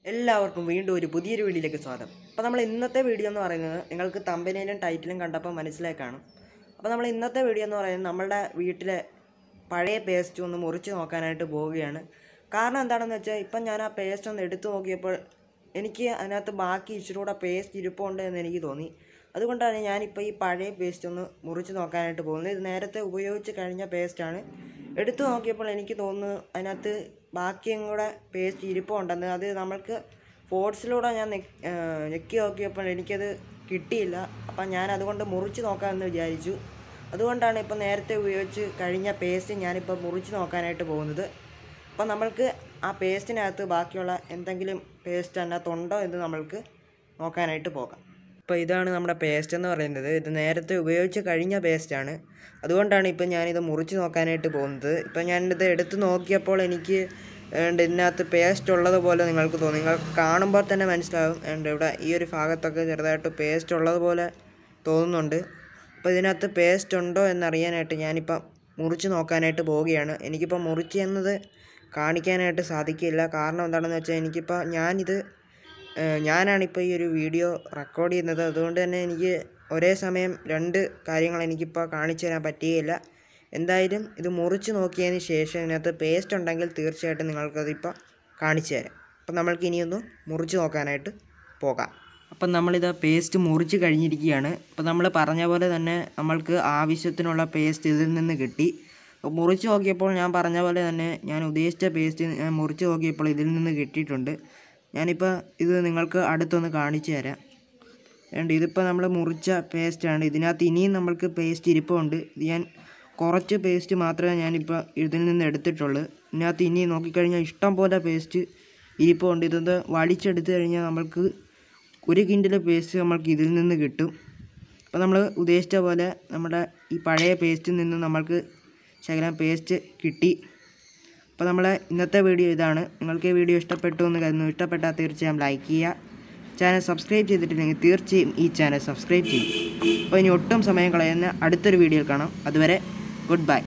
എല്ലാവർക്കും വീണ്ടും ഒരു പുതിയൊരു വീഡിയോയിലേക്ക് സ്വാഗതം അപ്പോൾ നമ്മൾ ഇന്നത്തെ വീഡിയോ എന്ന് പറയുന്നത് നിങ്ങൾക്ക് തമ്പനയിലും ടൈറ്റിലും കണ്ടപ്പോൾ മനസ്സിലായി കാണും അപ്പോൾ നമ്മൾ ഇന്നത്തെ വീഡിയോ എന്ന് പറയുന്നത് നമ്മളുടെ വീട്ടിലെ പഴയ പേസ്റ്റ് ഒന്ന് മുറിച്ച് നോക്കാനായിട്ട് പോവുകയാണ് കാരണം എന്താണെന്ന് വെച്ചാൽ ഇപ്പം ഞാൻ ആ പേസ്റ്റ് ഒന്ന് എടുത്തു നോക്കിയപ്പോൾ എനിക്ക് അതിനകത്ത് ബാക്കി ഇച്ചിരി കൂടെ പേസ്റ്റ് ഇരിപ്പുണ്ട് എന്ന് എനിക്ക് തോന്നി അതുകൊണ്ടാണ് ഞാനിപ്പോൾ ഈ പഴയ പേസ്റ്റ് ഒന്ന് മുറിച്ച് നോക്കാനായിട്ട് പോകുന്നത് ഇത് നേരത്തെ ഉപയോഗിച്ച് കഴിഞ്ഞ പേസ്റ്റാണ് എടുത്തു നോക്കിയപ്പോൾ എനിക്ക് തോന്നുന്നു അതിനകത്ത് ബാക്കിയും കൂടെ പേസ്റ്റ് ഇരിപ്പുണ്ടെന്ന് അത് നമ്മൾക്ക് ഫോർട്സിലൂടെ ഞാൻ നെക്ക് ഞെക്കി നോക്കിയപ്പോൾ എനിക്കത് കിട്ടിയില്ല അപ്പം ഞാൻ അതുകൊണ്ട് മുറിച്ച് നോക്കാമെന്ന് വിചാരിച്ചു അതുകൊണ്ടാണ് ഇപ്പോൾ നേരത്തെ ഉപയോഗിച്ച് കഴിഞ്ഞ പേസ്റ്റ് ഞാനിപ്പോൾ മുറിച്ച് നോക്കാനായിട്ട് പോകുന്നത് അപ്പം നമ്മൾക്ക് ആ പേസ്റ്റിനകത്ത് ബാക്കിയുള്ള എന്തെങ്കിലും പേസ്റ്റ് അതിനകത്തുണ്ടോ എന്ന് നമ്മൾക്ക് നോക്കാനായിട്ട് പോകാം ഇപ്പോൾ ഇതാണ് നമ്മുടെ പേസ്റ്റ് എന്ന് പറയുന്നത് ഇത് നേരത്തെ ഉപയോഗിച്ച് കഴിഞ്ഞ പേസ്റ്റാണ് അതുകൊണ്ടാണ് ഇപ്പം ഞാനിത് മുറിച്ച് നോക്കാനായിട്ട് പോകുന്നത് ഇപ്പം ഞാനിത് എടുത്ത് നോക്കിയപ്പോൾ എനിക്ക് ഏണ്ട് ഇതിനകത്ത് പേസ്റ്റ് ഉള്ളതുപോലെ നിങ്ങൾക്ക് തോന്നും നിങ്ങൾ കാണുമ്പോൾ തന്നെ മനസ്സിലാവും ഏണ്ട് ഇവിടെ ഈ ഒരു ഭാഗത്തൊക്കെ ചെറുതായിട്ട് പേസ്റ്റ് ഉള്ളതുപോലെ തോന്നുന്നുണ്ട് അപ്പോൾ ഇതിനകത്ത് പേസ്റ്റ് ഉണ്ടോ എന്നറിയാനായിട്ട് ഞാനിപ്പം മുറിച്ച് നോക്കാനായിട്ട് പോവുകയാണ് എനിക്കിപ്പോൾ മുറിച്ച് എന്നത് കാണിക്കാനായിട്ട് സാധിക്കില്ല കാരണം എന്താണെന്ന് വെച്ചാൽ എനിക്കിപ്പോൾ ഞാനിത് ഏഹ് ഞാനാണിപ്പോൾ ഈ ഒരു വീഡിയോ റെക്കോർഡ് ചെയ്യുന്നത് അതുകൊണ്ട് തന്നെ എനിക്ക് ഒരേ സമയം രണ്ട് കാര്യങ്ങൾ എനിക്കിപ്പോൾ കാണിച്ചു തരാൻ പറ്റുകയില്ല എന്തായാലും ഇത് മുറിച്ച് നോക്കിയതിന് ശേഷം ഇതിനകത്ത് പേസ്റ്റ് ഉണ്ടെങ്കിൽ തീർച്ചയായിട്ടും നിങ്ങൾക്കതിപ്പോൾ കാണിച്ചു തരാം അപ്പം നമ്മൾക്ക് ഇനിയൊന്ന് മുറിച്ച് നോക്കാനായിട്ട് പോകാം അപ്പം നമ്മളിത് പേസ്റ്റ് മുറിച്ച് കഴിഞ്ഞിരിക്കുകയാണ് അപ്പം നമ്മൾ പറഞ്ഞ പോലെ തന്നെ നമ്മൾക്ക് ആവശ്യത്തിനുള്ള പേസ്റ്റ് ഇതിൽ നിന്ന് കിട്ടി അപ്പോൾ മുറിച്ച് നോക്കിയപ്പോൾ ഞാൻ പറഞ്ഞ പോലെ തന്നെ ഞാൻ ഉദ്ദേശിച്ച പേസ്റ്റ് ഞാൻ മുറിച്ച് നോക്കിയപ്പോൾ ഇതിൽ നിന്ന് കിട്ടിയിട്ടുണ്ട് ഞാനിപ്പോൾ ഇത് നിങ്ങൾക്ക് അടുത്തൊന്ന് കാണിച്ചു തരാം ഏണ്ട് ഇതിപ്പോൾ നമ്മൾ മുറിച്ച പേസ്റ്റാണ് ഇതിനകത്ത് ഇനിയും നമ്മൾക്ക് പേസ്റ്റ് ഇരിപ്പുണ്ട് ഇത് ഞാൻ കുറച്ച് പേസ്റ്റ് മാത്രമേ ഞാനിപ്പോൾ ഇതിൽ നിന്ന് എടുത്തിട്ടുള്ളൂ ഇതിനകത്ത് ഇനി നോക്കിക്കഴിഞ്ഞാൽ ഇഷ്ടം പോലെ പേസ്റ്റ് ഇരിപ്പുണ്ട് ഇതൊന്ന് വലിച്ചെടുത്ത് കഴിഞ്ഞാൽ നമ്മൾക്ക് ഒരു കിൻഡിൽ പേസ്റ്റ് നമ്മൾക്ക് ഇതിൽ നിന്ന് കിട്ടും അപ്പോൾ നമ്മൾ ഉദ്ദേശിച്ച പോലെ നമ്മുടെ ഈ പഴയ പേസ്റ്റിൽ നിന്ന് നമ്മൾക്ക് ശകലം പേസ്റ്റ് കിട്ടി അപ്പോൾ നമ്മളെ ഇന്നത്തെ വീഡിയോ ഇതാണ് നിങ്ങൾക്ക് ഈ വീഡിയോ ഇഷ്ടപ്പെട്ടു എന്ന് കരുതുന്നു ഇഷ്ടപ്പെട്ടാൽ തീർച്ചയായും ലൈക്ക് ചെയ്യുക ചാനൽ സബ്സ്ക്രൈബ് ചെയ്തിട്ടില്ലെങ്കിൽ തീർച്ചയായും ഈ ചാനൽ സബ്സ്ക്രൈബ് ചെയ്യും അപ്പോൾ ഇനി ഒട്ടും സമയം കളയുന്ന അടുത്തൊരു വീഡിയോയിൽ കാണാം അതുവരെ ഗുഡ് ബൈ